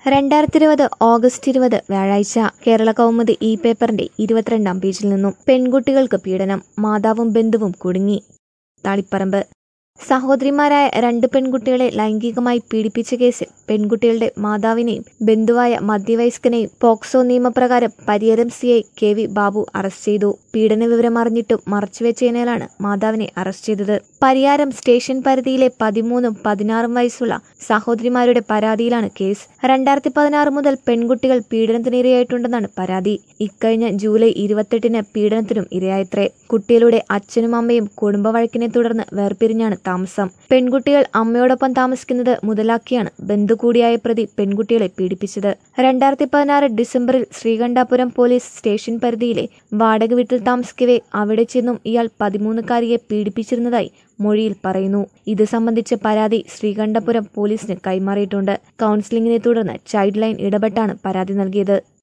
രണ്ടായിരത്തി ഇരുപത് ഓഗസ്റ്റ് ഇരുപത് വ്യാഴാഴ്ച കേരള കൗമുദി ഇ പേപ്പറിന്റെ ഇരുപത്തിരണ്ടാം പേജിൽ നിന്നും പെൺകുട്ടികൾക്ക് പീഡനം മാതാവും ബന്ധുവും കുടുങ്ങി താളിപ്പറമ്പ് സഹോദരിമാരായ രണ്ട് പെൺകുട്ടികളെ ലൈംഗികമായി പീഡിപ്പിച്ച കേസിൽ പെൺകുട്ടികളുടെ മാതാവിനെയും ബന്ധുവായ മധ്യവയസ്കനെയും പോക്സോ നിയമപ്രകാരം Pariyaram C I K V Babu arrest ചെയ്തു പീഡന വിവരം അറിഞ്ഞിട്ടും മറച്ചുവെച്ചതിനാലാണ് മാതാവിനെ അറസ്റ്റ് ചെയ്തത് പരിയാരം സ്റ്റേഷൻ പരിധിയിലെ പതിമൂന്നും പതിനാറും വയസ്സുള്ള സഹോദരിമാരുടെ പരാതിയിലാണ് കേസ് രണ്ടായിരത്തി പതിനാറ് മുതൽ പെൺകുട്ടികൾ പീഡനത്തിനിരയായിട്ടുണ്ടെന്നാണ് പരാതി ഇക്കഴിഞ്ഞ ജൂലൈ ഇരുപത്തെട്ടിന് പീഡനത്തിനും ഇരയായത്രേ കുട്ടികളുടെ അച്ഛനും അമ്മയും കുടുംബ വഴക്കിനെ തുടർന്ന് വേർപിരിഞ്ഞാണ് താമസം പെൺകുട്ടികൾ അമ്മയോടൊപ്പം താമസിക്കുന്നത് മുതലാക്കിയാണ് ബന്ധു കൂടിയായ പ്രതി പെൺകുട്ടികളെ പീഡിപ്പിച്ചത് രണ്ടായിരത്തി പതിനാറ് ഡിസംബറിൽ ശ്രീകണ്ഠാപുരം പോലീസ് സ്റ്റേഷൻ പരിധിയിലെ വാടക വീട്ടിൽ താമസിക്കവേ അവിടെ ചെന്നും ഇയാൾ പതിമൂന്നുകാരിയെ പീഡിപ്പിച്ചിരുന്നതായി മൊഴിയിൽ പറയുന്നു ഇത് സംബന്ധിച്ച പരാതി ശ്രീകണ്ഠപുരം പോലീസിന് കൈമാറിയിട്ടുണ്ട് കൗൺസിലിംഗിനെ തുടർന്ന് ചൈൽഡ് ലൈൻ ഇടപെട്ടാണ് പരാതി നൽകിയത്